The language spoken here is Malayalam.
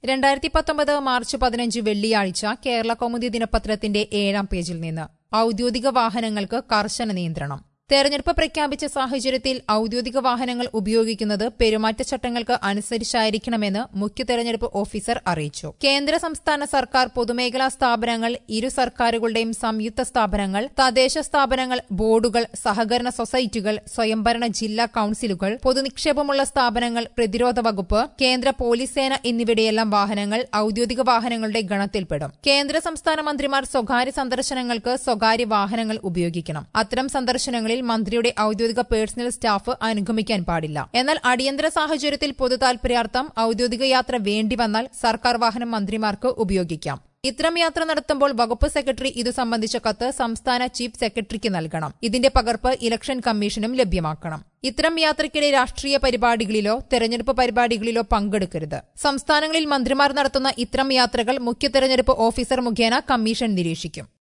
രണ്ടായിരത്തി പത്തൊമ്പത് മാർച്ച് പതിനഞ്ച് വെള്ളിയാഴ്ച കേരള കൗമുദി ദിനപത്രത്തിന്റെ ഏഴാം പേജിൽ നിന്ന് ഔദ്യോഗിക വാഹനങ്ങൾക്ക് കർശന നിയന്ത്രണം തെരഞ്ഞെടുപ്പ് പ്രഖ്യാപിച്ച സാഹചര്യത്തിൽ ഔദ്യോഗിക വാഹനങ്ങൾ ഉപയോഗിക്കുന്നത് പെരുമാറ്റച്ചട്ടങ്ങൾക്ക് അനുസരിച്ചായിരിക്കണമെന്ന് മുഖ്യ തെരഞ്ഞെടുപ്പ് ഓഫീസർ അറിയിച്ചു കേന്ദ്ര സംസ്ഥാന സർക്കാർ പൊതുമേഖലാ സ്ഥാപനങ്ങൾ ഇരു സർക്കാരുകളുടെയും സംയുക്ത സ്ഥാപനങ്ങൾ തദ്ദേശ സ്ഥാപനങ്ങൾ ബോർഡുകൾ സഹകരണ സൊസൈറ്റികൾ സ്വയംഭരണ ജില്ലാ കൌൺസിലുകൾ പൊതുനിക്ഷേപമുള്ള സ്ഥാപനങ്ങൾ പ്രതിരോധ വകുപ്പ് കേന്ദ്ര പോലീസ് സേന എന്നിവയുടെയെല്ലാം വാഹനങ്ങൾ ഔദ്യോഗിക വാഹനങ്ങളുടെ ഗണത്തിൽപ്പെടും കേന്ദ്ര സംസ്ഥാന മന്ത്രിമാർ സ്വകാര്യ സന്ദർശനങ്ങൾക്ക് സ്വകാര്യ വാഹനങ്ങൾ ഉപയോഗിക്കണം അത്തരം സന്ദർശനങ്ങളിൽ മന്ത്രിയുടെ ഔദ്യോഗിക പേഴ്സണൽ സ്റ്റാഫ് അനുഗമിക്കാൻ പാടില്ല എന്നാൽ അടിയന്തര സാഹചര്യത്തിൽ പൊതു താൽപര്യാർത്ഥം ഔദ്യോഗിക യാത്ര വേണ്ടിവന്നാൽ സർക്കാർ വാഹനം മന്ത്രിമാർക്ക് ഉപയോഗിക്കാം ഇത്തരം യാത്ര നടത്തുമ്പോൾ വകുപ്പ് സെക്രട്ടറി ഇതു സംബന്ധിച്ച കത്ത് സംസ്ഥാന ചീഫ് സെക്രട്ടറിക്ക് നൽകണം ഇതിന്റെ പകർപ്പ് ഇലക്ഷൻ കമ്മീഷനും ലഭ്യമാക്കണം ഇത്തരം യാത്രയ്ക്കിടെ രാഷ്ട്രീയ പരിപാടികളിലോ തെരഞ്ഞെടുപ്പ് പരിപാടികളിലോ പങ്കെടുക്കരുത് സംസ്ഥാനങ്ങളിൽ മന്ത്രിമാർ നടത്തുന്ന ഇത്തരം യാത്രകൾ മുഖ്യ തെരഞ്ഞെടുപ്പ് ഓഫീസർ മുഖേന കമ്മീഷൻ നിരീക്ഷിക്കും